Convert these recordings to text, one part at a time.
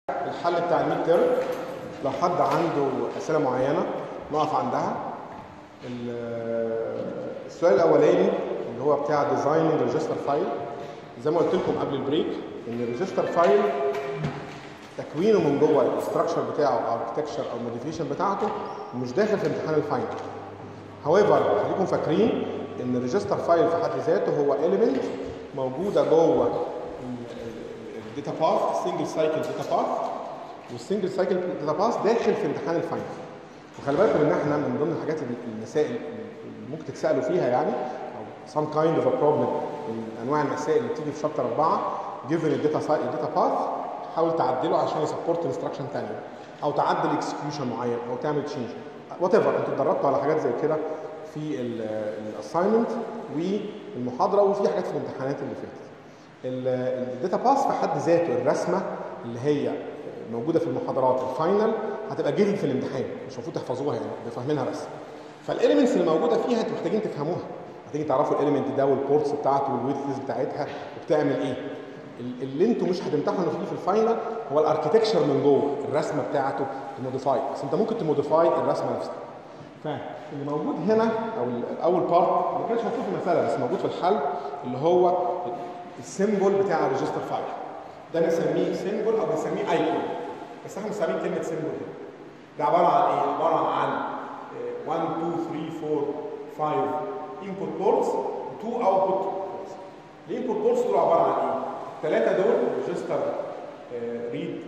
الحل بتاع الميد تيرم لو حد عنده اسئله معينه نقف عندها ال- السؤال الاولاني اللي هو بتاع ديزايننج ريجستر فايل زي ما قلت لكم قبل البريك ان الريجستر فايل تكوينه من جوه الاستراكشر بتاعه او اركتكشر او موديفيشن بتاعته مش داخل في امتحان الفاينل هاويفر خليكم فاكرين ان الريجستر فايل في حد ذاته هو element موجوده جوه الداتا باث السنجل سايكل داتا باث والسنجل سايكل داتا باث داخل في امتحان الفاينل وخلي بالكم ان احنا من ضمن الحاجات اللي- المسائل اللي ممكن تتسالوا فيها يعني او some kind of a problem من انواع المسائل اللي بتيجي في شابتر 4 given الداتا الداتا باث حاول تعدله عشان يسبورت انستراكشن ثانيه او تعدل اكسكيوشن معين او تعمل تشينج وات ايفر انتوا اتدربتوا على حاجات زي كده في الاساينمنت والمحاضره وفي حاجات في الامتحانات اللي فاتت الداتا باس في حد ذاته الرسمه اللي هي موجوده في المحاضرات الفاينل هتبقى جيفن في الامتحان مش المفروض تحفظوها يعني بفهمينها بس فالاليمنتس اللي موجوده فيها انتوا محتاجين تفهموها محتاجين تعرفوا الاليمنت ده والبورتس بتاعته والويدثز بتاعتها وبتعمل ايه ال- اللي انتوا مش هتمتحنوا فيه في الفاينل هو الاركتكشر من جوه الرسمه بتاعته تموديفاي بس انت ممكن تموديفاي الرسمه نفسها فاللي موجود هنا او ال- اول بارت ما كانش موجود في المساله بس موجود في الحل اللي هو السيمبل بتاع الريجستر فايل ده بنسميه سيمبل او بنسميه ايكون بس احنا مسميين كلمه سيمبل هنا ده عباره عن ايه؟ عباره عن آه، 1 2 3 4 5 انبوت بورتس 2 اوتبوت بورتس الانبوت بورتس دول عباره عن ايه؟ الثلاثه دول ريجستر ريد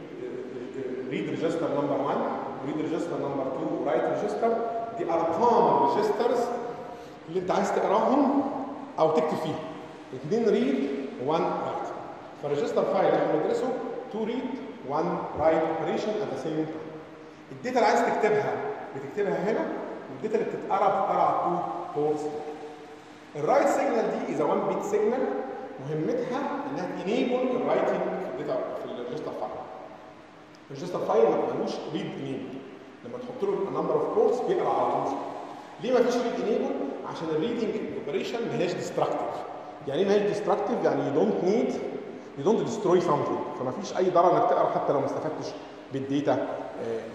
ريد ريجستر نمبر 1 ريد ريجستر نمبر 2 رايت ريجستر دي ارقام الريجسترز اللي انت عايز تقراهم او تكتب فيها اثنين ريد و1 رايت فالريجستر فايل اللي احنا بندرسه 2 ريد 1 رايت اوبريشن ات ذا سيم تايم الداتا اللي عايز تكتبها بتكتبها هنا والداتا اللي بتتقرا بتتقرا على 2 بورتس الرايت سيجنال دي اذا 1 بيت سيجنال مهمتها انها تنيبل الرايتنج في الداتا في الريجستر فايل الريجستر فايل ما ملوش ريد انيبل لما تحط له نمبر اوف بورتس بيقرا على طول ليه ما فيش ريد انيبل عشان الريدنج اوبريشن ما هياش ديستراكتيف يعني ايه ما هياش ديستراكتيف يعني يو دونت نيد يو دونت ديستروي سمثينج فما فيش اي ضرر انك تقرا حتى لو ما استفدتش بالداتا آه، ده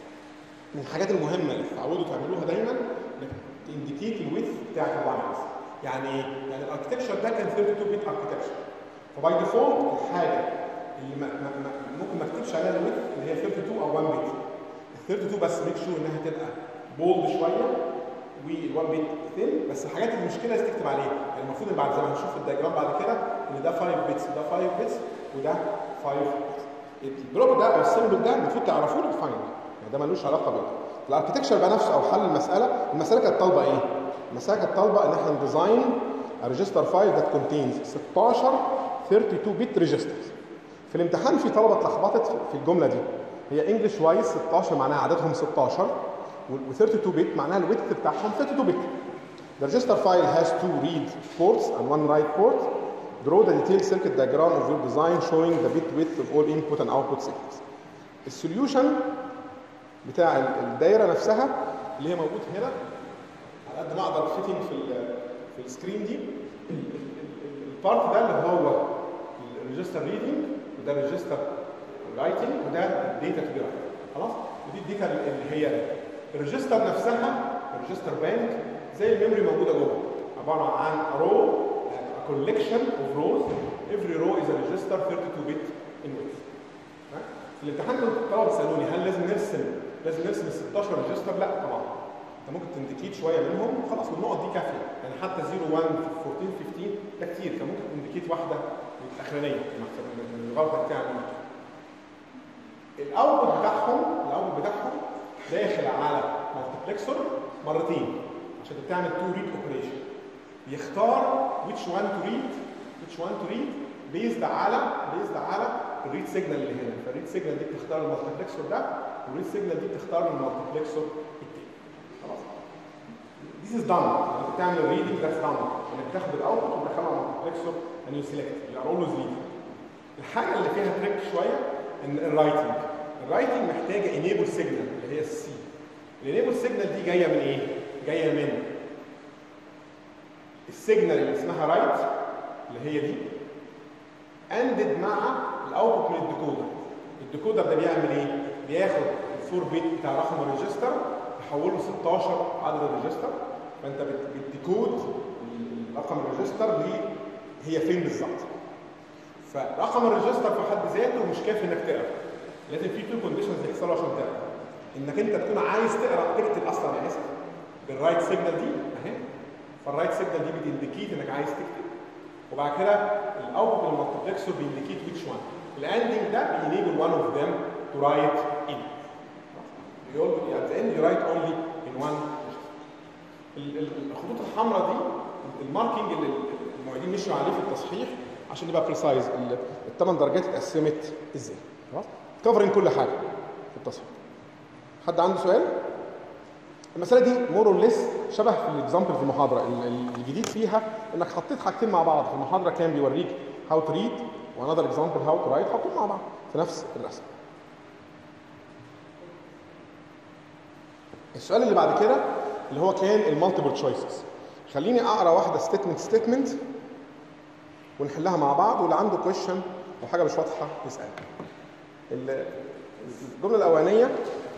من الحاجات المهمه اللي تتعودوا تعملوها دايما انك تنديكيت الويث بتاعت اللاينز يعني ايه؟ يعني الاركتكشر ده كان 32 بيت اركتكشر فباي ديفولت الحاجه اللي ما ما ما ممكن ما اكتبش عليها الويث اللي هي 32 او 1 بيت ال 32 بس ميك شور انها تبقى بولد شويه وال1 بيت ثين بس الحاجات اللي المشكله لازم تكتب عليها يعني المفروض ان بعد زي ما هنشوف في الدياجرام بعد كده ان ده 5 بيتس وده 5 بيتس وده 5 بيتس البلوك ده او السيمبل ده المفروض تعرفوه للفاينل يعني ده ملوش علاقه بيه الاركتكشر بقى نفسه او حل المساله المساله كانت طالبه ايه؟ المساله كانت طالبه ان احنا نديزاين ريجستر فايل ذات كونتينز 16 32 بت ريجسترز في الامتحان في طلبه اتلخبطت في الجمله دي هي انجلش وايز 16 معناها عددهم 16 و32 بت معناها الويدث بتاعهم 32 بت The register file has two read ports and one write port. Draw the detailed circuit diagram of your design showing the bit width of all input and output signals. السوليوشن بتاع الدايره نفسها اللي هي موجود هنا على قد ما اقدر فيتنج في ال في السكرين دي البارت ده اللي هو الريجستر ريدنج وده الريجستر رايتنج وده الداتا تو بي خلاص ودي الداتا اللي هي الريجستر نفسها الريجستر بانك زي الميموري موجوده جوه عباره عن رو كولكشن اوف روز every row is a register 32 bit in width ها؟ في الامتحان كنت الطلبه بيسالوني هل لازم نرسم لازم نرسم ال 16 ريجستر لا طبعا انت ممكن تنديكيت شويه منهم خلاص والنقط دي كافيه يعني حتى 0 1 14 15 ده كتير كان ممكن تنديكيت واحده الاخرانيه من الغلطه بتاع الاوتبوت بتاعهم الاوتبوت بتاعهم داخل على مالتيبلكسر مرتين عشان تعمل تو ريد اوبريشن يختار which one to read which one to read based على based على الريد سيجنال اللي هنا فالريد سيجنال دي بتختار المالتيبلكسر ده والريد سيجنال دي بتختار المالتيبلكسر التاني خلاص This is done انك بتعمل reading that's done انك تاخد الاوتبوت وتدخله على المالتيبلكسر and you select you are always reading الحاجه اللي فيها تريك شويه ان الرايتنج الرايتنج محتاجه enable signal اللي هي السي الانيبل سيجنال دي جايه من ايه؟ جايه من السيجنال اللي اسمها رايت اللي هي دي اندد مع الاوتبوت من الديكودر الديكودر ده بيعمل ايه؟ بياخد الفور بيت بتاع رقم الريجستر يحوله 16 عدد الريجستر فانت بت- بتديكود رقم الريجستر ليه هي فين بالظبط فرقم الريجستر في حد ذاته مش كافي انك تقرا لازم في تو كونديشنز يحصلوا عشان تقرا انك انت تكون عايز تقرا تكتب اصلا انا اسف بالرايت سيجنال دي اهي فالرايت سيجنال دي بتنديكيت انك عايز تكتب وبعد كده الاوتبوت المالتبلكسور بينديكيت ويتش وان الاندنج ده بينيبل one of them to write in يقول at the end you write only in one ال- ال- الخطوط الحمراء دي الماركينج اللي المعيدين مشوا عليه في التصحيح عشان نبقى بريسايز الثمان درجات اتقسمت ازاي خلاص كفرين كل حاجه في التصحيح حد عنده سؤال المساله دي مور اور ليس شبه في الاكزامبل في المحاضره ال- ال- الجديد فيها انك حطيت حاجتين مع بعض في المحاضره كان بيوريك هاو تو ريد وانذر اكزامبل هاو تو رايت حطهم مع بعض في نفس الرسم السؤال اللي بعد كده اللي هو كان المالتيبل تشويسز خليني اقرا واحده ستيتمنت ستيتمنت ونحلها مع بعض واللي عنده كويشن او حاجه مش واضحه يسال ال- الجمله الاولانيه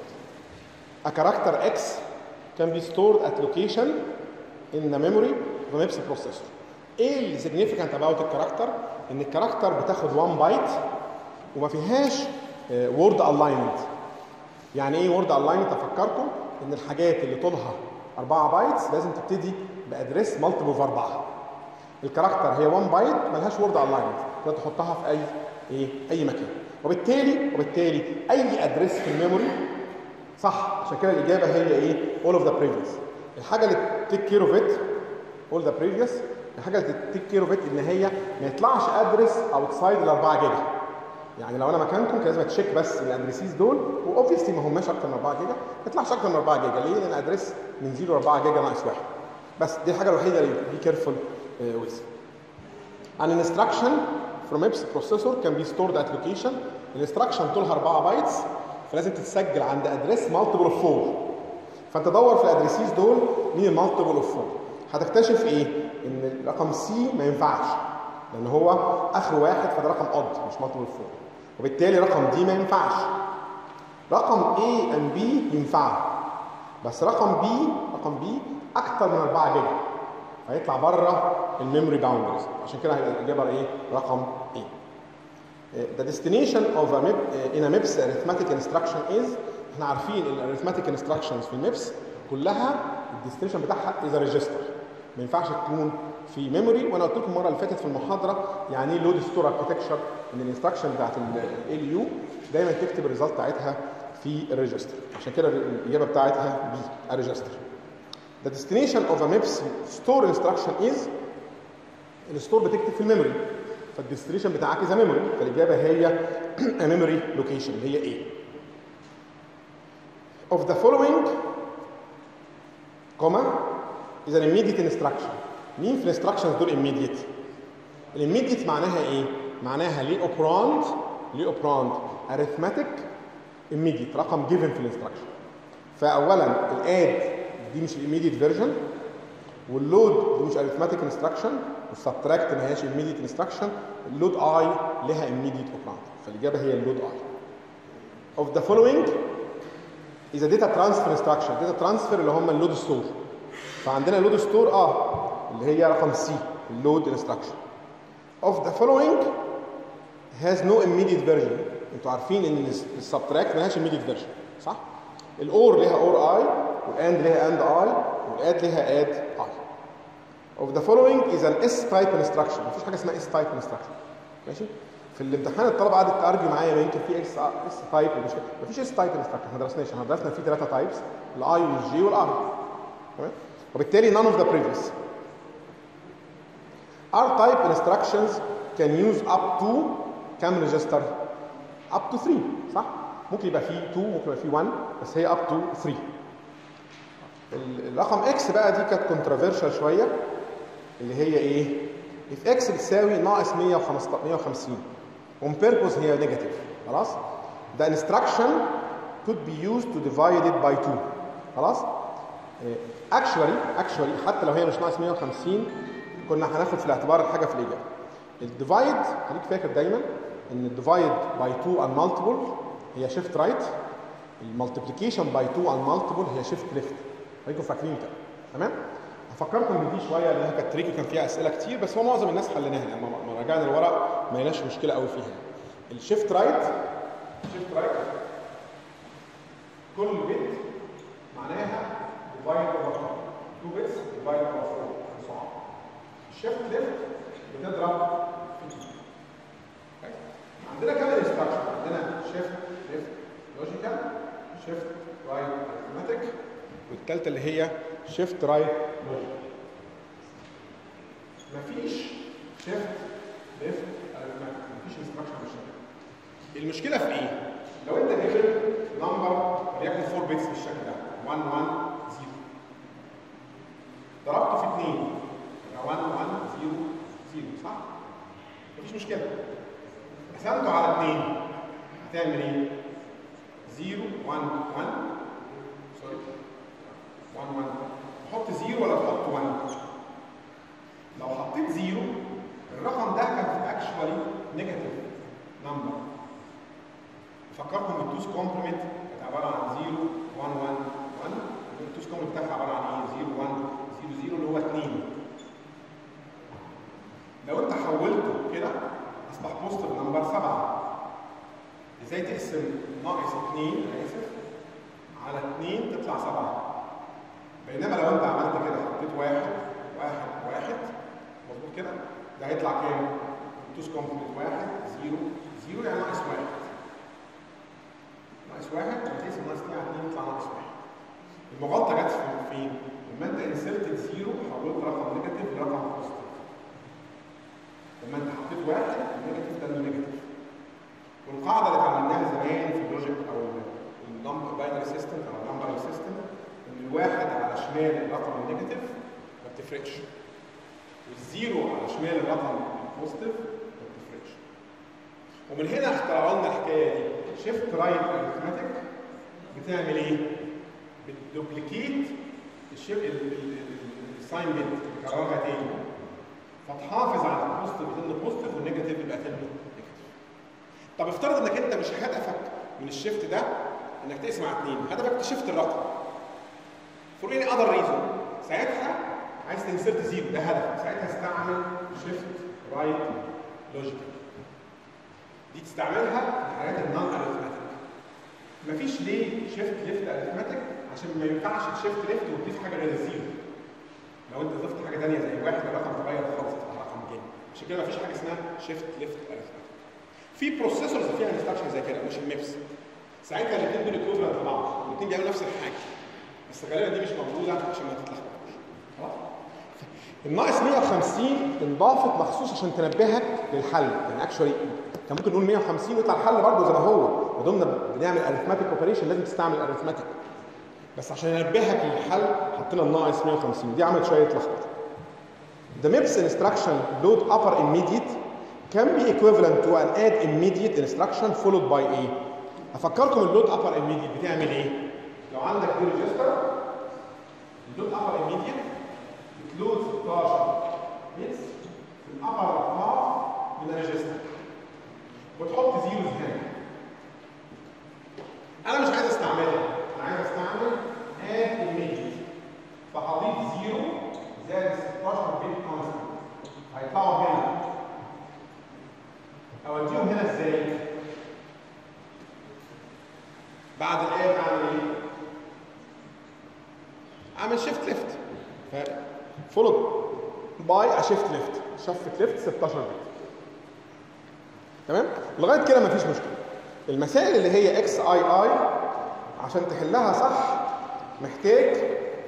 a character x can be stored at location in the memory of a MIPS processor. ايه اللي significant about الكاركتر؟ ان الكاركتر بتاخد 1 بايت وما فيهاش وورد الاينمنت. يعني ايه وورد الاينمنت؟ افكركم ان الحاجات اللي طولها 4 بايتس لازم تبتدي بادريس مالتيبل اوف 4. الكاركتر هي 1 بايت ملهاش وورد الاينمنت تقدر تحطها في اي ايه اي مكان وبالتالي وبالتالي اي ادريس في الميموري صح عشان كده الاجابه هي ايه all of the previous الحاجه اللي تيك كير اوف ات all the previous الحاجه اللي تيك كير اوف ات ان هي ما يطلعش ادرس اوتسايد ال 4 جيجا يعني لو انا مكانكم كان لازم اتشيك بس الادريسيز دول واوبفيسلي ما هماش اكتر من 4 جيجا ما يطلعش اكتر من 4 جيجا ليه؟ لان الادريس من 0 ل 4 جيجا ناقص واحد بس دي الحاجه الوحيده اللي بي كيرفول ويز An instruction from MIPS processor can be stored at location. الانستراكشن طولها 4 بايتس فلازم تتسجل عند ادريس مالتيبل اوف 4 فانت دور في الادريسيز دول مين المالتيبل اوف 4 هتكتشف ايه؟ ان رقم سي ما ينفعش لان هو اخر واحد فده رقم اود مش مالتيبل اوف 4 وبالتالي رقم دي ما ينفعش رقم A and B ينفعوا بس رقم B رقم B اكتر من 4 جيجا هيطلع بره الميموري باوندرز عشان كده هيبقى الاجابه ايه رقم A The destination of a MIP in a MIPS arithmetic instruction is احنا عارفين ان arithmetic instructions في الميبس كلها الديستنيشن بتاعها از ريجستر ما ينفعش تكون في ميموري وانا قلت لكم المره اللي فاتت في المحاضره يعني ايه لود ستور اركتكشر ان الانستراكشن بتاعت ال يو دايما تكتب الريزلت بتاعتها في الريجستر عشان كده الاجابه بتاعتها بي الريجستر The destination of a MIPS store instruction is الستور بتكتب في الميموري فالديستنيشن بتاعك از ميموري فالاجابه هي ميموري لوكيشن اللي هي ايه of the following comma is an immediate instruction مين في الانستراكشنز دول immediate الاميديت معناها ايه معناها ليه اوبراند ليه اوبراند arithmetic immediate رقم given في الانستراكشن فاولا الاد دي مش الاميديت فيرجن واللود دي مش arithmetic instruction والسبتراكت ما هياش immediate instruction اللود اي لها immediate operand فالاجابه هي اللود اي of the following is a data transfer instruction data transfer اللي هم اللود ستور فعندنا اللود ستور اه اللي هي رقم سي اللود انستراكشن of the following has no immediate version انتوا عارفين ان السبتراكت ما لهاش immediate version صح الاور ليها اور اي والاند ليها اند اي والاد ليها اد اي of the following is an S type instruction مفيش حاجه اسمها S type instruction ماشي في الامتحان الطلبه قعدت تارجو معايا ما يمكن في اس اس تايب ومش مفيش اس تايب انستراكشن احنا درسناش احنا درسنا في ثلاثه تايبس الاي والجي والار تمام وبالتالي none of the previous R type instructions can use up to كام ريجستر up to 3 صح ممكن يبقى فيه 2 ممكن يبقى فيه 1 بس هي up to 3 الرقم اكس بقى دي كانت كونترافيرشال شويه اللي هي ايه if x بتساوي ناقص 150 on purpose هي نيجاتيف خلاص the instruction could be used to divide it by 2 خلاص actually actually حتى لو هي مش ناقص 150 كنا هناخد في الاعتبار الحاجه في الاجابه الديفايد خليك فاكر دايما ان الديفايد باي 2 ان مالتيبل هي شيفت رايت المالتيبليكيشن باي 2 ان مالتيبل هي شيفت ليفت خليكم فاكرين كده تمام هفكركم بدي شويه لانها كانت تريكي كان فيها اسئله كتير بس هو معظم الناس حليناها يعني لما رجعنا لورا ما لقيناش مشكله قوي فيها الشيفت رايت شيفت رايت كل بت معناها ديفايد اوفر 2 بيتس ديفايد اوفر 4 صعب الشيفت ليفت بتضرب في 2 عندنا كمان انستراكشن عندنا شيفت ليفت لوجيكال شيفت رايت ارثماتيك والثالثه اللي هي شيفت رايت لوجيك مفيش شيفت ليفت ارثماتيك مفيش انستراكشن بالشكل المشكله في ايه؟ لو انت جبت نمبر وليكن 4 بيتس بالشكل ده 1 1 0 ضربته في 2 يبقى 1 1 0 0 صح؟ مفيش مشكله قسمته على 2 هتعمل ايه؟ 0 1 1 سوري 1 1 تحط 0 ولا تحط 1 لو حطيت 0 الرقم ده كان اكشوالي نيجاتيف نمبر فكركم التوز كومبلمنت كانت عباره عن 0 1 1 1 التوز كومبلمنت بتاعها عباره عن ايه 0 1 0 0 اللي هو 2 لو انت حولته كده اصبح بوزيتيف نمبر 7 ازاي تقسم ناقص 2 انا اسف على 2 تطلع 7 بينما لو انت عملت كده حطيت واحد واحد واحد مظبوط كده ده هيطلع كام؟ توس كومبلمنت واحد زيرو زيرو يعني ناقص واحد ناقص واحد لما تقسم ناقص 2 على 2 يطلع ناقص واحد المغالطه جت فين؟ لما انت انسرتد زيرو حولت رقم نيجاتيف لرقم بوزيتيف لما انت حطيت واحد النيجاتيف ده نيجاتيف والقاعده اللي اتعلمناها زمان في اللوجيك او النمبر باينري سيستم او النمبر سيستم ان الواحد على شمال الرقم النيجاتيف ما بتفرقش والزيرو على شمال الرقم البوزيتيف ما بتفرقش ومن هنا اخترعوا لنا الحكايه دي شيفت رايت ارثماتيك بتعمل ايه؟ بتدوبليكيت الشيب الساين بيت بتكررها تاني فتحافظ على البوزيتيف يتم بوزيتيف والنيجاتيف يبقى تم نيجاتيف طب افترض انك انت مش هدفك من الشيفت ده انك تقسم على اثنين هدفك تشفت الرقم فور اني اذر ريزون ساعتها عايز تنسرت زيرو ده هدفك ساعتها استعمل شيفت رايت لوجيكال دي تستعملها في حاجات النون ارثماتيك مفيش ليه شيفت ليفت ارثماتيك عشان ما ينفعش تشيفت ليفت وتضيف حاجه غير الزيرو لو انت ضفت حاجه ثانيه زي واحد الرقم اتغير خالص تبقى رقم جيم عشان كده مفيش حاجه اسمها شيفت ليفت ارثماتيك في بروسيسورز فيها انستراكشن زي كده مش الميبس ساعتها الاثنين دول ايكوفلنت لبعض الاثنين بيعملوا نفس الحاجه بس غالبا دي مش موجوده عشان ما تتلخبطش خلاص الناقص 150 انضافت مخصوص عشان تنبهك للحل يعني اكشولي كان ممكن نقول 150 ويطلع الحل برضه زي ما هو ما دمنا بنعمل ارثماتيك اوبريشن لازم تستعمل ارثماتيك بس عشان ينبهك للحل حطينا الناقص 150 دي عملت شويه لخبطه The MIPS instruction load upper immediate can be equivalent to an add immediate instruction followed by a افكركم اللود upper immediate بتعمل ايه؟ لو عندك دي ريجستر اللود upper immediate بتلود 16 بيتس في الابر هاف من الريجستر وتحط زيروز هنا انا مش عايز استعملها انا عايز استعمل add immediate فهضيف زيرو زائد 16 بيت كونستنت هيطلعوا هنا اوديهم هنا ازاي؟ بعد الايه اعمل ايه؟ اعمل شيفت ليفت فولو باي اشيفت ليفت شفت ليفت 16 بت تمام؟ لغايه كده مفيش مشكله المسائل اللي هي اكس اي اي عشان تحلها صح محتاج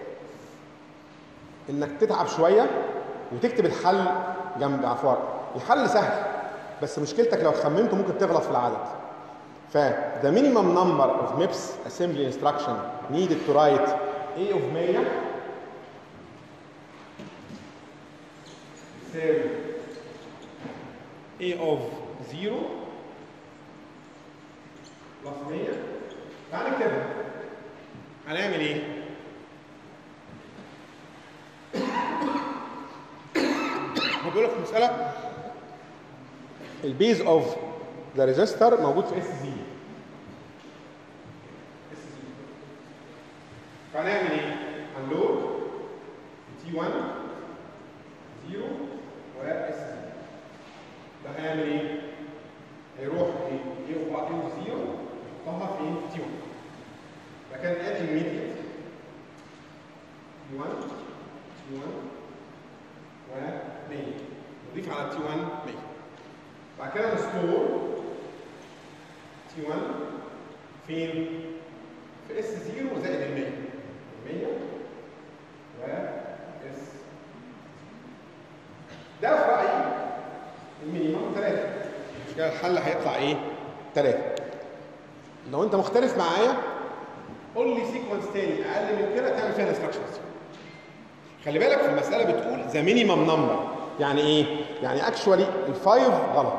انك تتعب شويه وتكتب الحل جنب عفوا الحل سهل بس مشكلتك لو خمنته ممكن تغلط في العدد ف the minimum number of MIPS assembly instruction needed to write A of 100 يساوي A of 0 plus 100 تعال نكتبها هنعمل ايه؟ هو بيقول لك في مسألة البيز اوف ده ريجستر موجود في اس زي فهنعمل ايه؟ هنلود تي 1 0 و اس زي ده هيعمل ايه؟ هيروح ايه؟ ايه اوف ايه 0 يحطها في تي 1 فكان اد immediate تي 1 تي 1 و 100 نضيف على تي 1 100 بعد كده نستور تي 1 فين؟ في اس 0 زائد ال 100 100 و اس ده في رايي المينيمم 3 كده الحل هيطلع ايه؟ 3 لو انت مختلف معايا قول لي سيكونس تاني اقل من كده تعمل فيها انستراكشنز خلي بالك في المساله بتقول ذا مينيمم نمبر يعني ايه؟ يعني اكشوالي الفايف غلط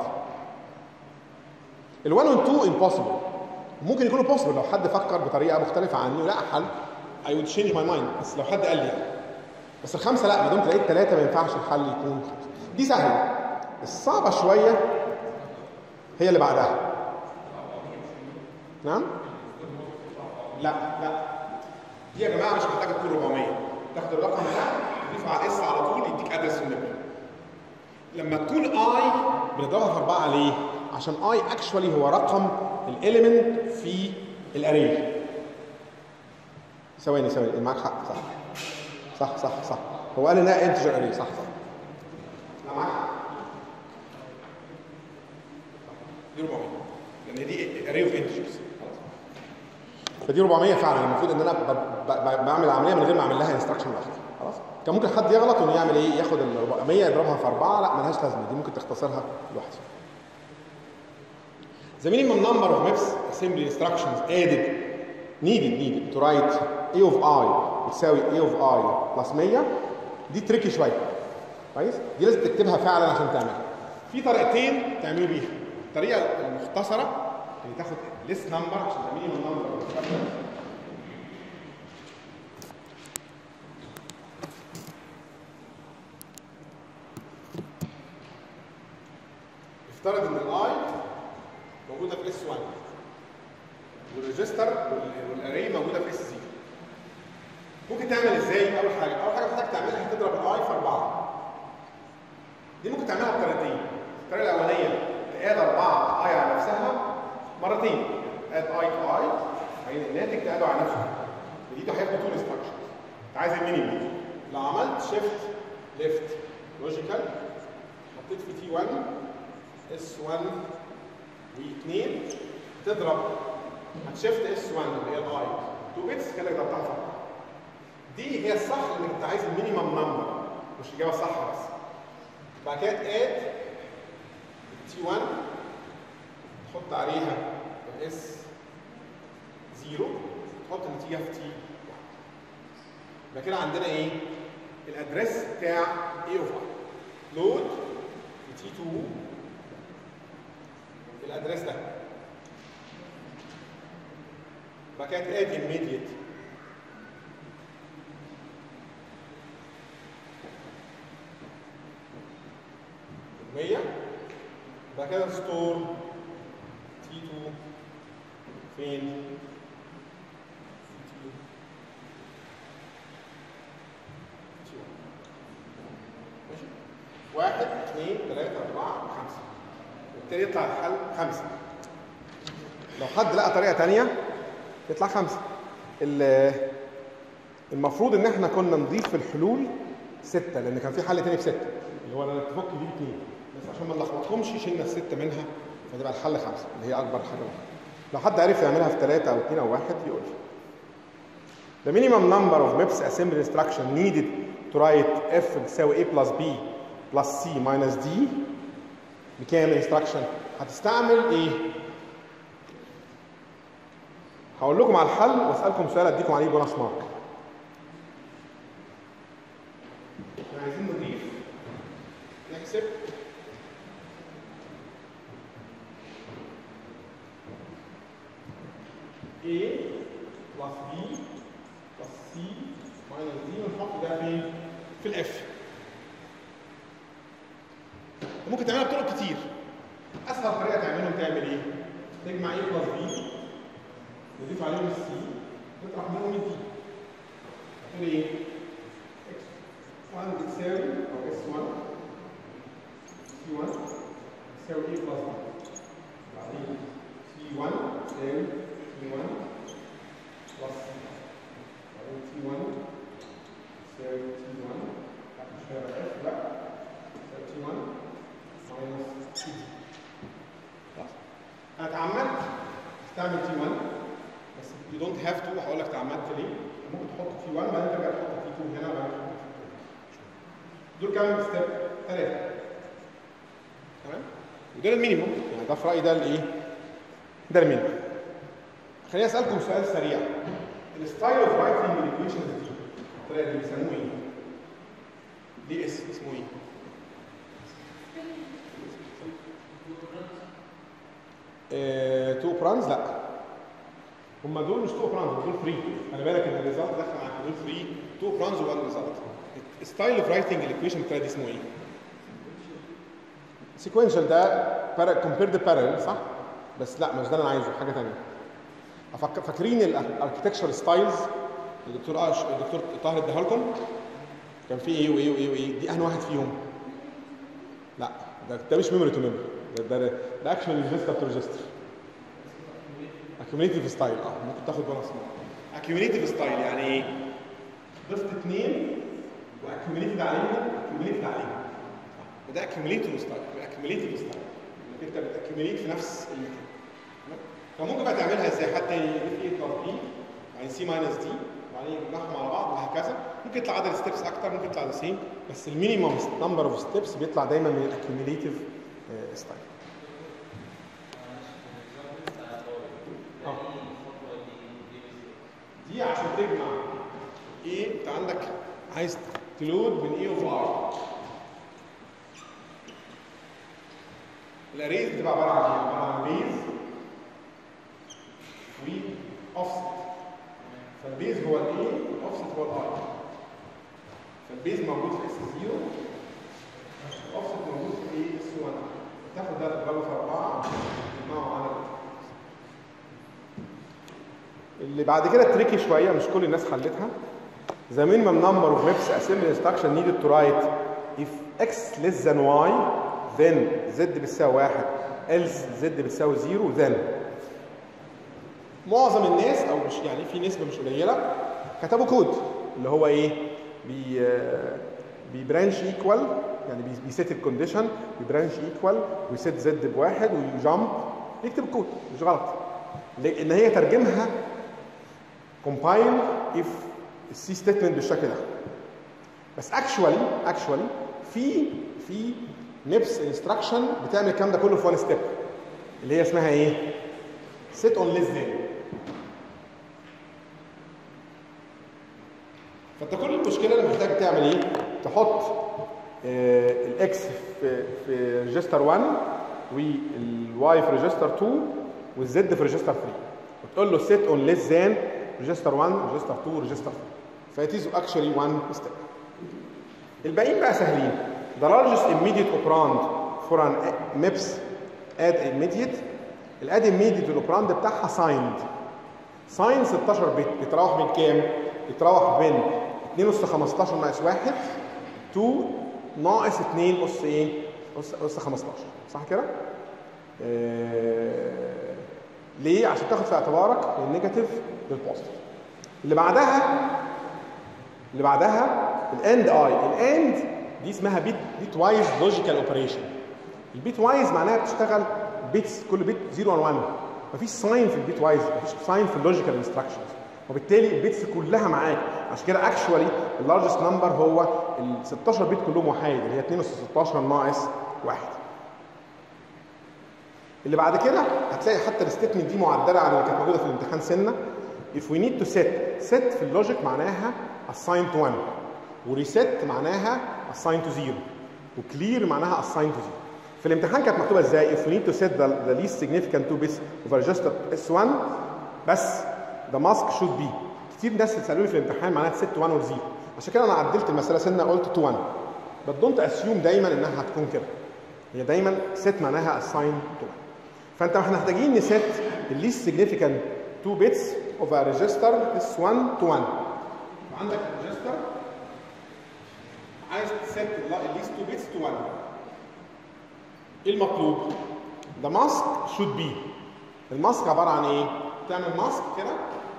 ال1 وال2 امبوسيبل ممكن يكونوا بوسيبل لو حد فكر بطريقه مختلفه عني ولا حل اي وود تشينج ماي مايند بس لو حد قال لي يعني. بس الخمسه لا ما دام لقيت ثلاثه ما ينفعش الحل يكون خمسه دي سهله الصعبه شويه هي اللي بعدها نعم لا لا دي يا جماعه مش محتاجه تكون 400 تاخد الرقم ده تضيفه على اس على طول يديك ادرس النبي لما تكون اي بنضربها في اربعه ليه؟ عشان اي اكشوالي هو رقم الاليمنت في الاري ثواني ثواني معاك حق صح صح صح صح هو قال انها انتجر اري صح صح لا معاك حق دي 400 لان دي اري اوف انتجرز فدي 400 فعلا المفروض ان انا ب- ب- بعمل العمليه من غير ما اعمل لها انستراكشن لوحدها خلاص كان ممكن حد يغلط انه يعمل ايه ياخد ال 400 يضربها في اربعه لا ملهاش لازمه دي ممكن تختصرها لوحدها The minimum number of MIPS assembly instructions added needed needed to write A of I بتساوي A of I plus 100 دي تريكي شويه كويس دي لازم تكتبها فعلا عشان تعملها في طريقتين تعملوا بيها الطريقه المختصره اللي تاخد list number عشان ده minimum number of instructions افترض ان الاي موجوده في اس 1 والريجستر والاري موجوده في اس 0 ممكن تعمل ازاي اول حاجه اول حاجه محتاج تعملها هتضرب الاي في 4 دي ممكن تعملها بطريقتين الطريقه الاولانيه تقاد 4 اي على نفسها مرتين اد اي تو اي بعدين الناتج تقاده على نفسه ودي هياخد تو انستراكشنز انت عايز المينيمم لو عملت شيفت ليفت لوجيكال حطيت في تي 1 اس 1 و2 تضرب هتشفت اس 1 اللي هي الاي 2 بيتس كانك ضربتها في أربعة. دي هي الصح انك انت عايز المينيمم نمبر مش الاجابه الصح بس بعد كده اد تي 1 تحط عليها الاس 0 تحط النتيجه في تي 1 يبقى كده عندنا ايه؟ الادريس بتاع اي اوف اي لود في تي 2 الادريس ده بعد كده تاد immediate مية بعد كده ستور تي 2 فين؟ تي 2 تي 1 ماشي؟ واحد اثنين ثلاثة أربعة خمسة وبالتالي يطلع الحل خمسة لو حد لقى طريقة تانية يطلع خمسة ال- المفروض ان احنا كنا نضيف في الحلول ستة لان كان في حل تاني بستة اللي هو انا تفك دي اتنين بس عشان ما نلخبطهمش شلنا الستة منها فتبقى الحل خمسة اللي هي اكبر حاجة واحدة. لو حد عرف يعملها في ثلاثة او اثنين او واحد يقول لي The minimum number of MIPS assembly instruction needed to write F بتساوي A plus B plus C minus D بكام instruction؟ هتستعمل ايه؟ هقول لكم على الحل واسالكم سؤال اديكم عليه بونص مارك. احنا عايزين نضيف نحسب A plus B plus C minus D ونحط ده فين؟ في الاف. ممكن تعملها بطرق كتير. اسهل طريقه تعملهم تعمل ايه؟ تجمع ايه بلس بي نضيف عليهم السي نطرح منهم الدي تقول ايه؟ اكس 1 بتساوي او اس 1 سي 1 تساوي ايه بلس بي بعدين سي 1 تساوي سي 1 بلس سي بعدين سي 1 تساوي سي 1 مش هيبقى اف لا تساوي سي 1 ماينس سي خلاص انا اتعمدت استعمل تي 1 بس يو دونت هاف تو هقول لك اتعمدت ليه ممكن تحط تي 1 بعدين ترجع تحط تي 2 هنا وبعدين تحط تي 2 دول كام ستيب؟ ثلاثه تمام وده المينيموم يعني ده في رايي ده الايه؟ ده المينيموم خليني اسالكم سؤال سريع الستايل اوف رايتنج الايكويشنز دي الطريقه دي بيسموه ايه؟ دي اس اسمه ايه؟ تو برانز لا هم دول مش تو برانز دول فري خلي بالك ان الريزلت داخل معاك دول فري تو برانز وان ريزلت ستايل اوف رايتنج الايكويشن بتاعي دي اسمه ايه؟ سيكونشال ده كومبيرد بارل صح؟ بس لا مش ده اللي انا عايزه حاجه ثانيه أفك... فاكرين الاركتكشر ستايلز الدكتور آش... الدكتور طاهر اداها لكم كان في ايه وايه وايه وايه دي اهم واحد فيهم لا ده ده مش ميموري تو ميموري ده ده ده اكشن ريجستر تو ريجستر اكيوميليتيف ستايل اه ممكن تاخد بونص اكيوميليتيف ستايل يعني ايه؟ ضفت اثنين واكيوميليتد عليهم اكيوميليتد عليهم وده اكيوميليتيف ستايل اكيوميليتيف ستايل انك انت بتاكيوميليت في نفس المكان فممكن بقى تعملها ازاي حتى يضيف ايه بلس بي بعدين سي ماينس دي وبعدين يجمعهم على بعض وهكذا ممكن يطلع عدد ستيبس اكتر ممكن يطلع سيم بس المينيمم نمبر اوف ستيبس بيطلع دايما من الاكيوميليتيف ستايل دي عشان تجمع ايه انت عندك عايز تلود من ايه اوف ار الاريز بتبقى عباره عن ايه؟ عباره عن بيز واوفست فالبيز هو الاي والاوفست هو الار فالبيز موجود في اس 0 الاوفست موجود في ايه اس 1 تاخد ده تضربه في 4 تجمعه على اللي بعد كده تريكي شويه مش كل الناس حلتها The minimum number of reps assembly instruction needed to write if x less than y then z بتساوي واحد else z بتساوي زيرو then معظم الناس او مش يعني في نسبه مش قليله كتبوا كود اللي هو ايه بي بيبرانش ايكوال يعني بيسيت الكونديشن بيبرانش ايكوال ويسيت زد بواحد ويجامب يكتب الكود مش غلط لان هي ترجمها كومبايل اف السي ستيتمنت بالشكل ده بس اكشوالي اكشوالي في في نفس انستراكشن بتعمل الكلام ده كله في وان ستيب اللي هي اسمها ايه؟ سيت اون ليس ذان فانت كل المشكله اللي محتاج تعمل ايه؟ تحط آه الاكس في في ريجستر 1 والواي في ريجستر 2 والزد في ريجستر 3 وتقول له سيت اون ليس ذان ريجستر 1 ريجستر 2 ريجستر 3 فايت اكشولي 1 ستيب الباقيين بقى سهلين the largest immediate operand for an MIPS add immediate الاد immediate الاوبراند بتاعها signed signed 16 بت بيتراوح من كام؟ بيتراوح بين 2 اس 15 ناقص 1 to ناقص 2 اس ايه؟ اس اس 15 صح كده؟ آه ليه؟ عشان تاخد في اعتبارك النيجاتيف بالبوزيتيف اللي بعدها اللي بعدها الاند اي الاند دي اسمها بيت بيت وايز لوجيكال اوبريشن البيت وايز معناها بتشتغل بيتس كل بيت 0 1 مفيش ساين في البيت وايز مفيش ساين في اللوجيكال انستراكشنز وبالتالي البيتس كلها معاك عشان كده اكشوالي اللارجست نمبر هو ال 16 بيت كلهم وحيد اللي هي 2 اس 16 ناقص 1 اللي بعد كده هتلاقي حتى الستيتمنت دي معدله على اللي كانت موجوده في الامتحان سنه if we need to set set في اللوجيك معناها assign to 1 وريست معناها assign to 0 وكلير معناها assign to 0 في الامتحان كانت مكتوبه ازاي if we need to set the, the least significant two bits of register S1 بس the mask should be كتير ناس سالوني في الامتحان معناها set to 1 و 0 عشان كده انا عدلت المساله سنه قلت to 1 but don't assume دايما انها هتكون كده هي دايما set معناها assign to one فانت احنا محتاجين نسيت الليست significant 2 bits of a register S1 to 1 عندك register عايز تسيت الليست 2 bits to 1 ايه المطلوب؟ The mask should be الماسك عباره عن ايه؟ تعمل ماسك كده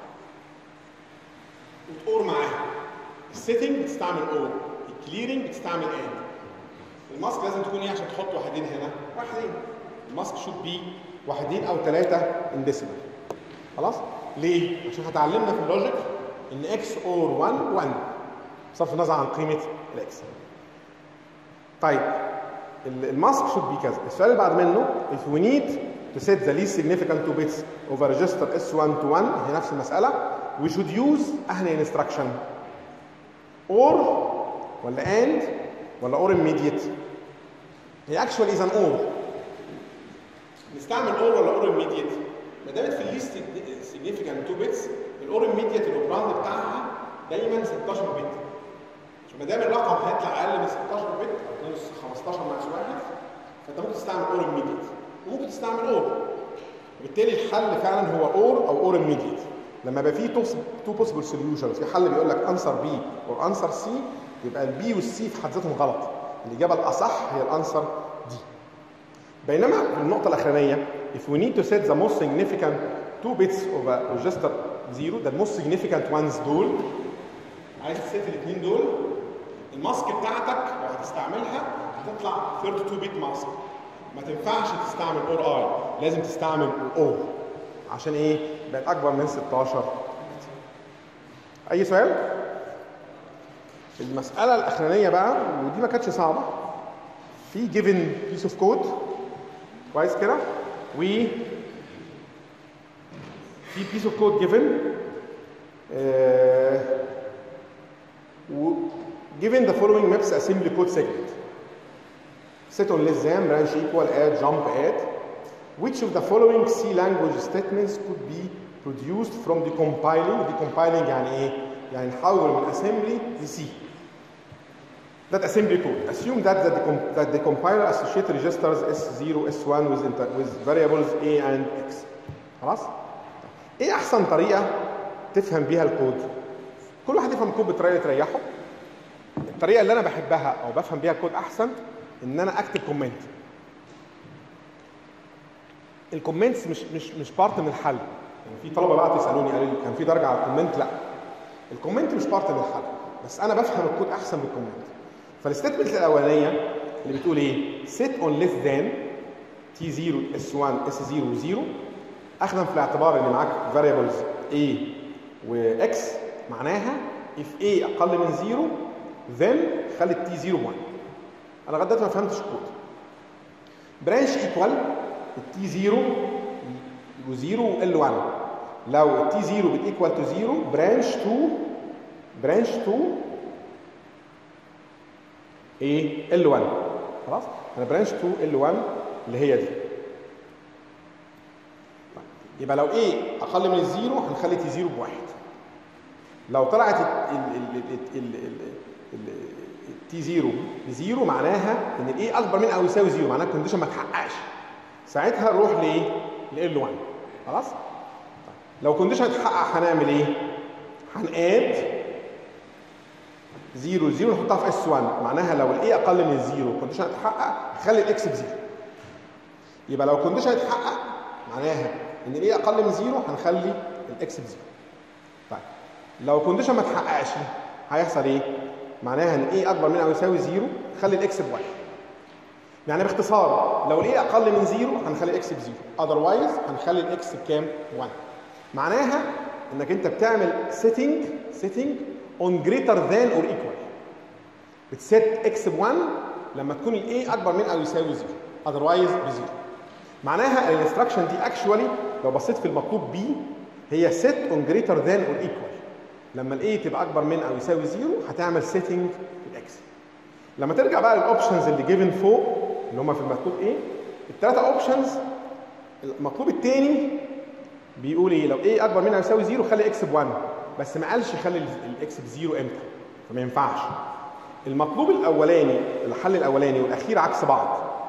وتقور معاها السيتنج بتستعمل اور الكليرنج بتستعمل اند الماسك لازم تكون ايه عشان تحط واحدين هنا واحدين الماسك شود بي واحدين او ثلاثه انديسيمال خلاص ليه عشان هتعلمنا في اللوجيك ان اكس اور 1 1 بصرف النظر عن قيمه الاكس طيب الماسك شود بي كذا السؤال اللي بعد منه if we need to set the least significant two bits of a register S1 to 1 هي نفس المسألة we should use أهني instruction or ولا and ولا or immediate هي actually is an or نستعمل or ولا or immediate ما دامت في الليست significant two bits الاور immediate الاوبراند بتاعها دايما 16 بت عشان ما دام الرقم هيطلع اقل من 16 بت او 15 ناقص واحد فانت ممكن تستعمل اور immediate وممكن تستعمل اور وبالتالي الحل فعلا هو اور او اور immediate لما يبقى في تو بوسيبل سوليوشنز في حل بيقول لك انسر بي اور انسر سي يبقى البي والسي في حد ذاتهم غلط الاجابه الاصح هي الانسر دي بينما في النقطه الاخرانيه if we need to set the most significant two bits of a register zero the most significant ones دول عايز تسيت الاثنين دول الماسك بتاعتك لو هتستعملها هتطلع 32 بيت ماسك ما تنفعش تستعمل اور اي لازم تستعمل او عشان ايه بقت اكبر من 16 اي سؤال المساله الاخرانيه بقى ودي ما كانتش صعبه في جيفن بيس اوف كود كويس كده و في بيس اوف كود جيفن و given the following maps assembly code segment set on less than branch equal add jump add which of the following C language statements could be produced from decompiling decompiling يعني ايه يعني نحول من assembly ل C that assembly code assume that the, decom- that the compiler associate registers S0 S1 with, inter- with variables A and X خلاص ايه احسن طريقه تفهم بيها الكود كل واحد يفهم الكود بطريقه تريحه الطريقه اللي انا بحبها او بفهم بيها الكود احسن ان انا اكتب كومنت الكومنتس مش مش مش بارت من الحل يعني في طلبه بعتوا يسالوني قالوا لي كان في درجه على الكومنت لا الكومنت مش بارت من الحل بس انا بفهم الكود احسن من الكومنت فالستيتمنت الاولانيه اللي بتقول ايه set on less than t0 s1 s0 0 اخذا في الاعتبار ان معاك variables a و x معناها if a اقل من 0 then خلي t 0 1 انا لغايه دلوقتي ما فهمتش الكود برانش ايكوال التي 0 و0 وال 1 لو التي 0 بتيكوال تو 0 برانش 2 برانش 2 ايه ال 1 خلاص انا برانش 2 ال 1 اللي هي دي يبقى لو ايه اقل من الزيرو هنخلي تي 0 بواحد لو طلعت التي 0 بزيرو معناها ان الايه اكبر من او يساوي زيرو معناها الكونديشن ما تحققش ساعتها نروح لايه؟ ل 1 خلاص؟ طيب. لو كونديشن اتحقق هنعمل ايه؟ هنقاد 0 0 نحطها في اس 1 معناها لو الايه اقل من الزيرو الكونديشن اتحقق خلي الاكس بزيرو يبقى لو الكونديشن اتحقق معناها ان الايه اقل من زيرو هنخلي الاكس بزيرو طيب لو الكونديشن ما اتحققش هيحصل ايه؟ معناها ان ايه اكبر من او يساوي زيرو خلي الاكس بواحد يعني باختصار لو الايه اقل من زيرو هنخلي الاكس بزيرو اذروايز هنخلي الاكس بكام 1 معناها انك انت بتعمل سيتنج سيتنج اون جريتر ذان اور ايكوال بتسيت اكس ب 1 لما تكون الايه اكبر من او يساوي زيرو اذروايز بزيرو معناها الانستراكشن دي اكشوالي لو بصيت في المطلوب بي هي سيت اون جريتر ذان اور ايكوال لما الاي تبقى اكبر من او يساوي زيرو هتعمل سيتنج الاكس لما ترجع بقى للاوبشنز اللي جيفن فوق اللي هم في المطلوب ايه الثلاثه اوبشنز المطلوب الثاني بيقول ايه لو ايه اكبر من او يساوي زيرو خلي اكس ب 1 بس ما قالش خلي الاكس بزيرو امتى فما ينفعش المطلوب الاولاني الحل الاولاني والاخير عكس بعض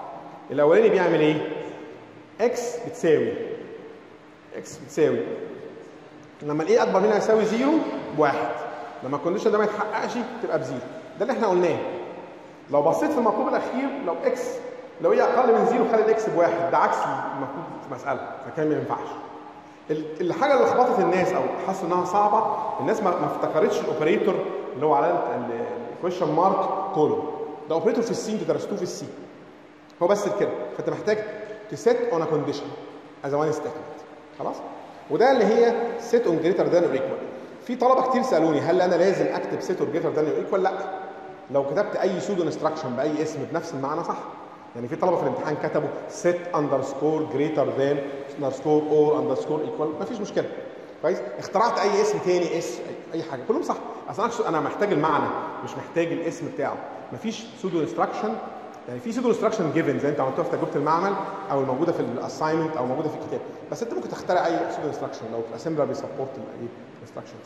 الاولاني بيعمل ايه اكس بتساوي اكس بتساوي لما الايه اكبر منها يساوي زيرو بواحد لما الكونديشن ده ما يتحققش تبقى بزيرو ده اللي احنا قلناه لو بصيت في المطلوب الاخير لو اكس لو هي اقل من زيرو خلي الاكس بواحد ده عكس المطلوب في المساله فكان ما ينفعش ال- الحاجه اللي لخبطت الناس او حسوا انها صعبه الناس ما ما افتكرتش الاوبريتور اللي هو علامه الكويشن مارك كولوم ده اوبريتور في السين انتوا درستوه في السين هو بس كده فانت محتاج تسيت اون ا كونديشن از وان ستيتمنت خلاص وده اللي هي سيت اون جريتر ذان اور ايكوال في طلبه كتير سالوني هل انا لازم اكتب سيت اون جريتر ذان اور ايكوال لا لو كتبت اي سودو انستراكشن باي اسم بنفس المعنى صح يعني في طلبه في الامتحان كتبوا set اندرسكور جريتر ذان اندرسكور اور اندرسكور ايكوال مفيش مشكله كويس اخترعت اي اسم تاني اس أي- اي حاجه كلهم صح اصل أنا- انا محتاج المعنى مش محتاج الاسم بتاعه مفيش سودو انستراكشن يعني في سودو انستراكشن جيفن زي انت عملتوها في تجربه المعمل او الموجوده في الاساينمنت او موجوده في الكتاب بس انت ممكن تخترع اي سودو انستراكشن لو الاسمبلر بيسبورت الانستراكشنز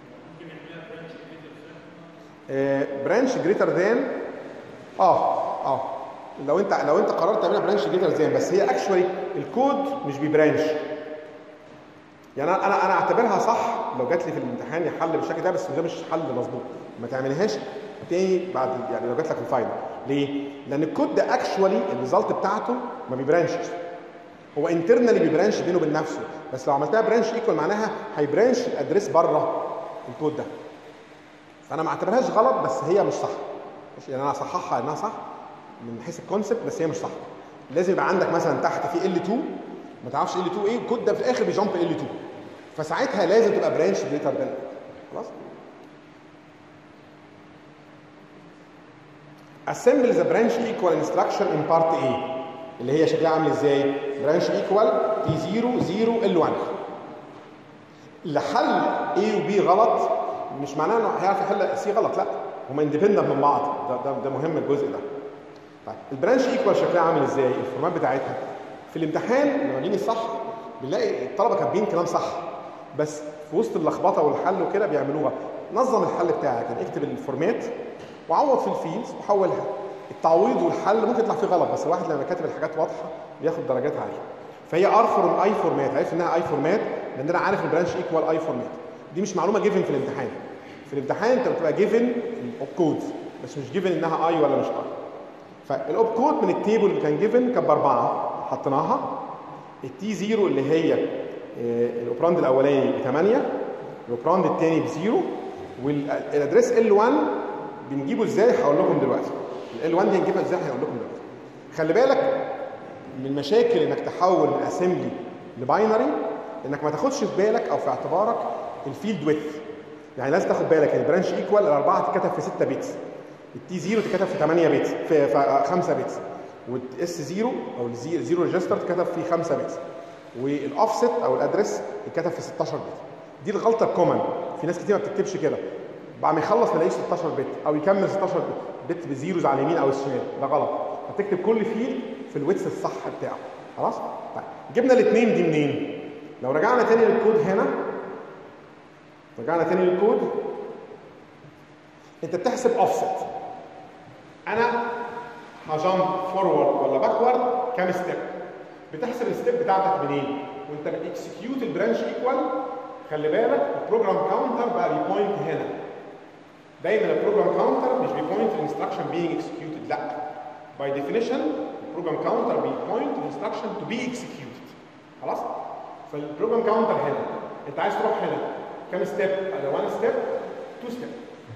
برانش جريتر ذان اه اه لو انت لو انت قررت تعملها برانش جريتر ذان بس هي اكشولي الكود مش بيبرانش يعني انا انا انا اعتبرها صح لو جات لي في الامتحان يحل بالشكل ده بس ده مش حل مظبوط ما تعملهاش تاني بعد يعني لو جات لك في الفاينل ليه؟ لان الكود ده اكشولي الريزلت بتاعته ما بيبرانشش هو انترنالي بيبرانش بينه وبين نفسه بس لو عملتها برانش ايكوال معناها هيبرانش الادريس بره الكود ده فانا ما اعتبرهاش غلط بس هي مش صح مش يعني انا اصححها انها صح من حيث الكونسبت بس هي مش صح لازم يبقى عندك مثلا تحت في ال 2 ما تعرفش ال 2 ايه الكود ده في الاخر بيجامب ال 2 فساعتها لازم تبقى برانش جريتر ذان خلاص assemble the branch equal instruction in part A اللي هي شكلها عامل ازاي branch equal T0 0 L1 اللي حل A و B غلط مش معناه انه هيعرف يحل C غلط لا هما اندبندنت من بعض ده, ده, ده مهم الجزء ده طيب البرانش ايكوال شكلها عامل ازاي الفورمات بتاعتها في الامتحان لما جيني صح بنلاقي الطلبه كاتبين كلام صح بس في وسط اللخبطه والحل وكده بيعملوه غلط نظم الحل بتاعك يعني اكتب الفورمات وعوض في الفيلدز وحولها التعويض والحل ممكن يطلع فيه غلط بس الواحد لما كاتب الحاجات واضحه بياخد درجات عاليه فهي ار فورم اي فورمات عرفت انها اي فورمات لان انا عارف البرانش ايكوال اي فورمات دي مش معلومه جيفن في الامتحان في الامتحان انت بتبقى جيفن الاوب كود بس مش جيفن انها اي ولا مش اي فالاوب كود من التيبل اللي كان جيفن كان باربعه حطيناها التي زيرو اللي هي آه، الاوبراند الاولاني ب 8 الاوبراند الثاني بزيرو والادريس ال 1 بنجيبه ازاي هقول لكم دلوقتي ال 1 دي هنجيبها ازاي هقول لكم دلوقتي خلي بالك من مشاكل انك تحول من اسمبلي لباينري انك ما تاخدش في بالك او في اعتبارك الفيلد ويث يعني لازم تاخد بالك ان البرانش ايكوال الاربعه تتكتب في 6 بيتس التي 0 تتكتب في 8 بيتس في, في 5 بيتس والاس 0 او الزيرو ريجستر تتكتب في 5 بيتس والاوفست او الادرس يتكتب في 16 بت دي الغلطه الكومن في ناس كتير ما بتكتبش كده بعد ما يخلص ما يلاقيش 16 بت او يكمل 16 بت بزيروز على اليمين او الشمال ده غلط هتكتب كل فيلد في الويتس الصح بتاعه خلاص طيب جبنا الاثنين دي منين لو رجعنا تاني للكود هنا رجعنا تاني للكود انت بتحسب اوفست انا هجامب فورورد ولا باكورد كام ستيب بتحسب الستيب بتاعتك منين وانت بتكسكيوت البرانش ايكوال خلي بالك البروجرام كاونتر بقى بيبوينت هنا دايما البروجرام كاونتر مش بيبوينت الانستراكشن بينج اكسكيوتد لا باي ديفينيشن البروجرام كاونتر بيبوينت الانستراكشن تو بي اكسكيوتد خلاص فالبروجرام كاونتر هنا انت عايز تروح هنا كام ستيب 1 ستيب 2 ستيب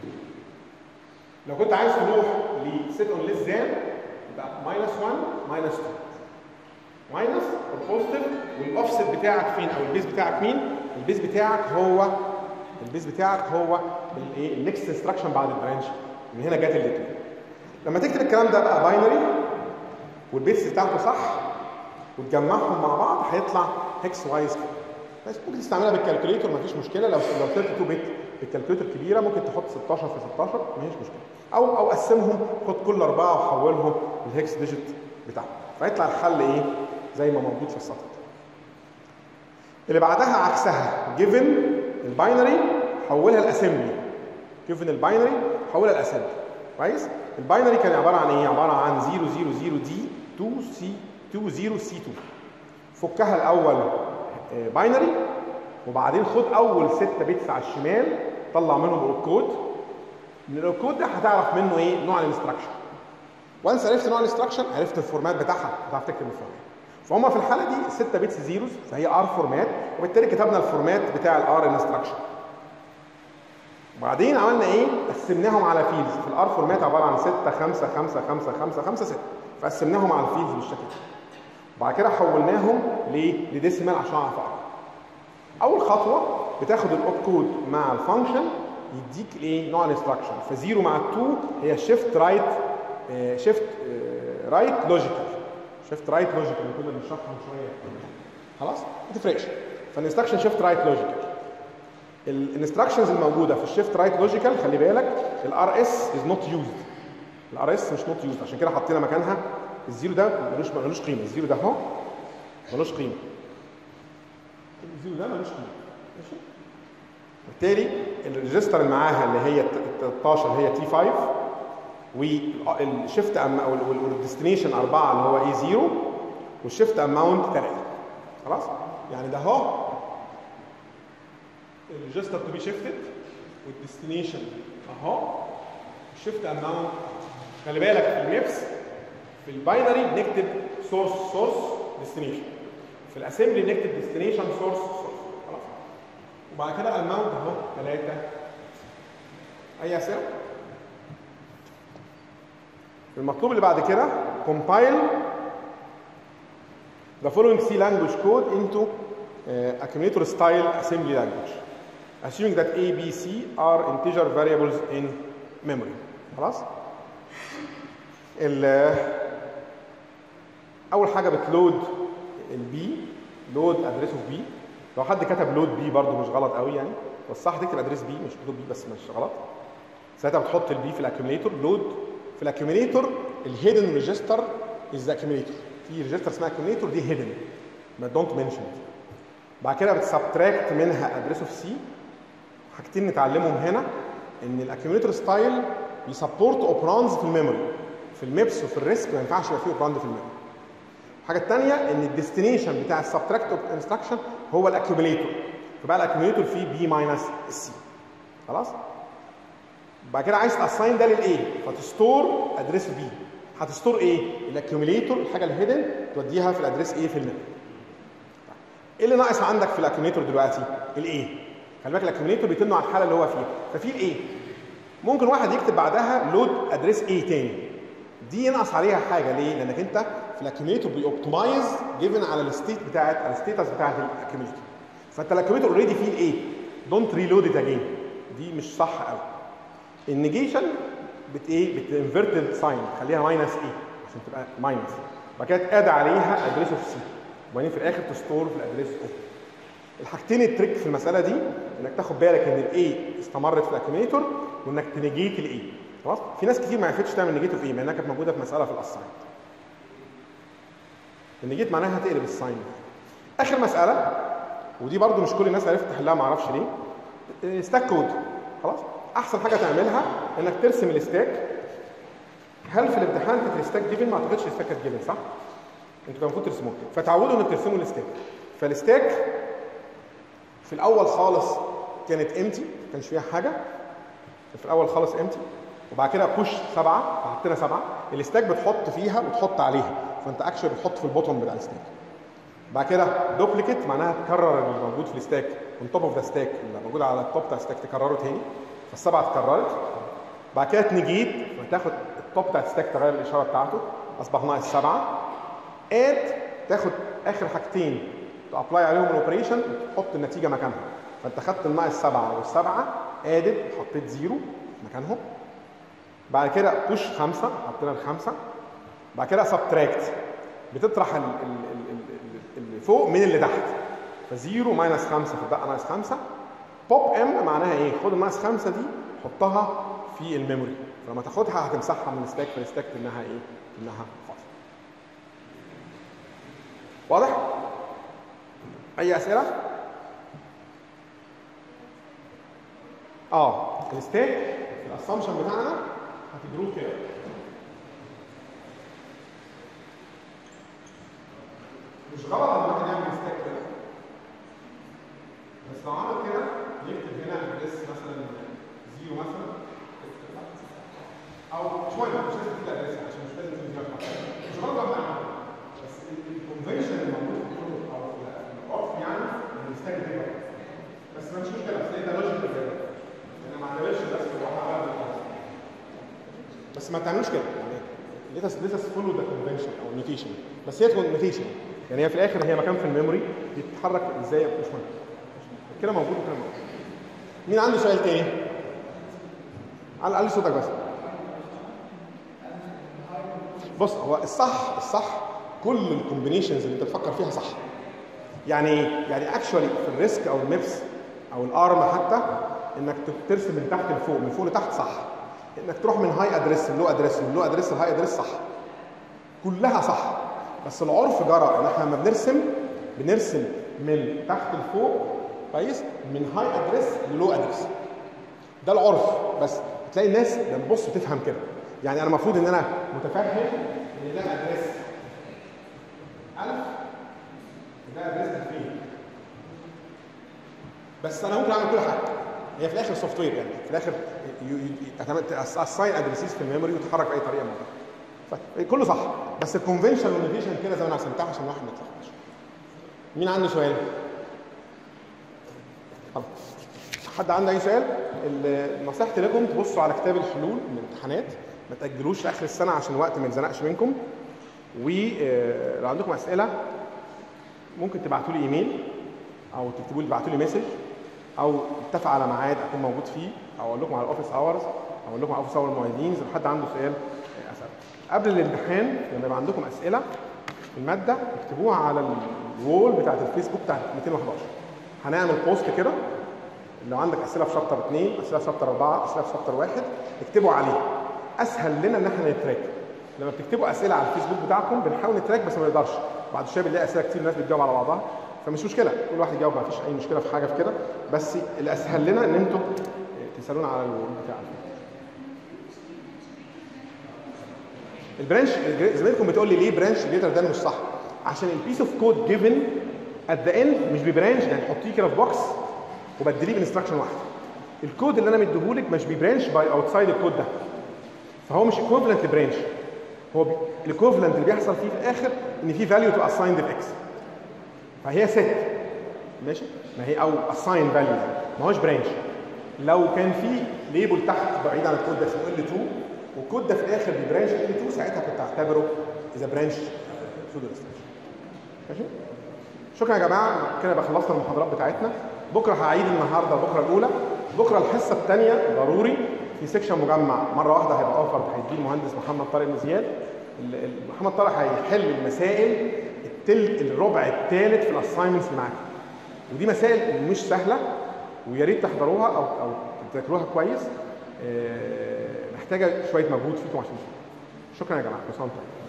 لو كنت عايز تروح لسيت اون ليس ذان يبقى ماينس 1 ماينس 2 ماينس البوزيتيف والاوفست بتاعك فين او البيز بتاعك مين؟ البيز بتاعك هو البيز بتاعك هو الايه النكست انستراكشن بعد البرانش من هنا جت الاثنين لما تكتب الكلام ده بقى باينري والبيتس بتاعته صح وتجمعهم مع بعض هيطلع هيكس وايز كده بس ممكن تستعملها بالكالكوليتور مفيش مشكله لو لو 32 بت بالكالكوليتور كبيره ممكن تحط 16 في 16 مفيش مشكله او او قسمهم خد كل اربعه وحولهم للهكس ديجيت بتاعهم فيطلع الحل ايه زي ما موجود في السطر اللي بعدها عكسها جيفن الباينري حولها الاسمبلي جيفن الباينري حولها الاسمبلي كويس الباينري كان عباره عن ايه عباره عن 0 0 0 دي 2 سي 2 0 سي 2 فكها الاول باينري وبعدين خد اول 6 بيتس على الشمال طلع منهم الكود من الكود ده هتعرف منه ايه نوع الانستراكشن وانس عرفت نوع الانستراكشن عرفت الفورمات بتاعها هتعرف تكتب الفورمات فهم في الحاله دي 6 بيتس زيروز فهي ار فورمات وبالتالي كتبنا الفورمات بتاع الار انستراكشن وبعدين عملنا ايه؟ قسمناهم على فيلدز في الار فورمات عباره عن 6 5 5 5 5 5 6 فقسمناهم على الفيلدز بالشكل ده وبعد كده حولناهم ل لديسيمال عشان اعرف اقرا اول خطوه بتاخد الاوب كود مع الفانكشن يديك ايه نوع الانستراكشن فزيرو مع 2 هي شيفت رايت شيفت رايت لوجيكال شيفت رايت لوجيكال اللي كنا بنشرحها من شويه خلاص ما تفرقش فالانستراكشن شيفت رايت لوجيكال الانستراكشنز الموجوده في الشيفت رايت لوجيكال خلي بالك الار اس از نوت يوزد الار اس مش نوت يوزد عشان كده حطينا مكانها الزيرو ده ملوش ملوش قيمه الزيرو ده اهو ملوش قيمه الزيرو ده ملوش قيمه ماشي بالتالي الريجستر اللي معاها اللي هي 13 هي تي 5 والشيفت والديستنيشن 4 اللي هو اي 0 والشيفت اماونت 3 خلاص يعني ده اهو الريجستر تو بي شيفتد والديستنيشن اهو الشيفت اماونت خلي بالك في الميبس في الباينري بنكتب سورس سورس ديستنيشن في الاسمبلي بنكتب ديستنيشن سورس سورس خلاص وبعد كده اماونت اهو 3 اي اسئله المطلوب اللي بعد كده compile the following C language code into uh, accumulator style assembly language assuming that A, B, C are integer variables in memory خلاص اول حاجه بتلود البي لود ادريس اوف بي لو حد كتب لود بي برضه مش غلط قوي يعني والصح تكتب ادريس بي مش لود بي بس مش غلط ساعتها بتحط البي في الاكيوميليتور لود في الاكيوميليتور الهيدن ريجستر از اكيوميليتور في ريجستر اسمها اكيوميليتور دي هيدن ما دونت منشن بعد كده بتسبتراكت منها ادريس اوف سي حاجتين نتعلمهم هنا ان الاكيوميليتور ستايل بيسبورت اوبرانز في الميموري في الميبس وفي الريسك ما ينفعش يبقى فيه اوبراند في الميموري الحاجه الثانيه ان الديستنيشن بتاع السبتراكت انستراكشن هو الاكيوميليتور فبقى الاكيوميليتور فيه بي ماينس السي خلاص بعد كده عايز تاساين ده للايه فتستور ادريس بي هتستور ايه الاكيوميليتور الحاجه الهيدن توديها في الادريس ايه في الميموري ايه اللي ناقص عندك في الاكيوميليتور دلوقتي الايه خلي بالك الاكيوميليتور بيتم على الحاله اللي هو فيها ففي الايه ممكن واحد يكتب بعدها لود ادريس ايه تاني دي ينقص عليها حاجه ليه لانك انت في الاكيوميليتور بيوبتمايز جيفن على الستيت بتاعت على الستيتس بتاعت الاكيوميليتور فانت الاكيوميليتور اوريدي فيه الايه دونت ريلود ات اجين دي مش صح قوي النيجيشن بت ايه بتنفرت ساين خليها ماينس ايه عشان تبقى ماينس بعد كده تاد عليها ادريس اوف سي وبعدين في الاخر تستور في الادريس اوف الحاجتين التريك في المساله دي انك تاخد بالك ان الاي استمرت في الاكيوميليتور وانك تنيجيت الاي خلاص في ناس كتير ما عرفتش تعمل نيجيتيف ايه مع انها كانت موجوده في مساله في الاساين النيجيت معناها هتقلب الساين اخر مساله ودي برضو مش كل الناس عرفت تحلها ما اعرفش ليه ستاك كود خلاص احسن حاجه تعملها انك ترسم الستاك هل في الامتحان كانت الستاك جيفن ما اعتقدش الستاك كانت جيفن صح انتوا كان المفروض ترسموه فتعودوا انك ترسموا الستاك فالستاك في الاول خالص كانت امتي ما كانش فيها حاجه في الاول خالص امتي وبعد كده بوش سبعه فحطينا سبعه الستاك بتحط فيها وتحط عليها فانت اكشن بتحط في البوتوم بتاع الستاك بعد كده دوبليكيت معناها تكرر اللي موجود في الستاك اون توب اوف ذا ستاك اللي موجود على التوب بتاع الستاك تكرره تاني فالسبعه اتكررت بعد كده تنجيت فتاخد التوب بتاع الستاك تغير الاشاره بتاعته اصبح ناقص سبعه اد تاخد اخر حاجتين تابلاي عليهم الاوبريشن وتحط النتيجه مكانها فانت خدت الناقص سبعه والسبعه ادد حطيت زيرو مكانهم بعد كده بوش خمسه حطينا الخمسه بعد كده سبتراكت بتطرح اللي فوق من اللي تحت فزيرو ماينس خمسه فتبقى ناقص خمسه بوب ام معناها ايه؟ خد الناقص خمسه دي حطها في الميموري فلما تاخدها هتمسحها من الستاك فالستاك انها ايه؟ انها فاضيه. واضح؟ اي اسئله؟ اه الستاك الاسامبشن بتاعنا هتدروه كده مش غلط ان الواحد يعمل ستاك كده بس لو عمل كده يكتب هنا ادريس مثلا زيرو مثلا او مش مهم مش لازم تكتب ادريس عشان مش لازم تكتب زيرو مش غلط ان اعمل بس الكونفنشن الموجود في الكتب او في العرف يعني ان الستاك ده بس مش مشكله بس ده لوجيك كده انا ما اعتبرش بس هو عمل بس ما تعملوش كده يعني let us let us follow the convention او النوتيشن بس هي تكون نوتيشن يعني هي في الاخر هي مكان في الميموري بيتحرك ازاي مش مهم كده موجود وكده موجود مين عنده سؤال تاني؟ على علي صوتك بس بص هو الصح الصح كل الكومبينيشنز اللي انت تفكر فيها صح يعني ايه؟ يعني اكشولي في الريسك او الميبس او الارم حتى انك ترسم من تحت لفوق من فوق لتحت صح انك تروح من هاي ادريس للو ادريس من لو ادريس لهاي ادريس صح كلها صح بس العرف جرى ان احنا لما بنرسم بنرسم من تحت لفوق كويس من هاي ادريس للو ادريس ده العرف بس تلاقي الناس لما تبص تفهم كده يعني انا المفروض ان انا متفهم ان ده ادريس 1000 ده ادريس 2000 بس انا ممكن اعمل كل حاجه هي في الاخر سوفت وير يعني في الاخر اساين ادريسيز في الميموري وتتحرك باي طريقه موجوده كله صح بس الكونفنشن والنوتيشن كده زي ما انا رسمتها عشان الواحد ما يتلخبطش مين عنده سؤال؟ خلاص حد عنده اي سؤال؟ نصيحتي لكم تبصوا على كتاب الحلول من الامتحانات ما تاجلوش لاخر السنه عشان الوقت ما يتزنقش منكم ولو عندكم اسئله ممكن تبعتوا لي ايميل او تكتبوا لي تبعتوا لي مسج او اتفق على ميعاد اكون موجود فيه او اقول لكم على الاوفيس اورز او اقول لكم على اوفيس اور المعيدين لو حد عنده سؤال اسال قبل الامتحان لما يبقى عندكم اسئله في الماده اكتبوها على الوول بتاعت الفيسبوك بتاعت 211 هنعمل بوست كده لو عندك اسئله في شابتر 2 اسئله في شابتر 4 اسئله في شابتر 1 اكتبوا عليه اسهل لنا ان احنا نتراك لما بتكتبوا اسئله على الفيسبوك بتاعكم بنحاول نتراك بس ما نقدرش بعد شويه بنلاقي اسئله كتير الناس بتجاوب على بعضها فمش مشكله كل واحد يجاوب ما فيش اي مشكله في حاجه في كده بس الاسهل لنا ان انتم تسالونا على الوول بتاع البرانش زميلكم بتقول لي ليه برانش جريتر ده مش صح عشان البيس اوف كود جيفن ات ذا اند مش ببرانش يعني حطيه كده في بوكس وبدليه بانستراكشن واحده الكود اللي انا مديهولك مش بيبرانش باي اوتسايد الكود ده فهو مش ايكوفلنت لبرانش هو الايكوفلنت اللي بيحصل فيه في الاخر ان في فاليو تو اسايند الاكس فهي ست ماشي ما هي او اساين فاليو ما هوش برانش لو كان في ليبل تحت بعيد عن الكود ده اسمه ال 2 والكود ده في الاخر ببرانش ال 2 ساعتها كنت هعتبره اذا برانش سودو ماشي شكرا يا جماعه كده يبقى خلصنا المحاضرات بتاعتنا بكره هعيد النهارده بكره الاولى بكره الحصه الثانيه ضروري في سيكشن مجمع مره واحده هيبقى اوفر هيديه المهندس محمد طارق بن زياد محمد طارق هيحل المسائل التلت الربع الثالث في الاساينمنتس اللي معاكم ودي مسائل مش سهله ويا ريت تحضروها او او تذاكروها كويس محتاجه شويه مجهود فيكم عشان شكرا يا جماعه كل سنه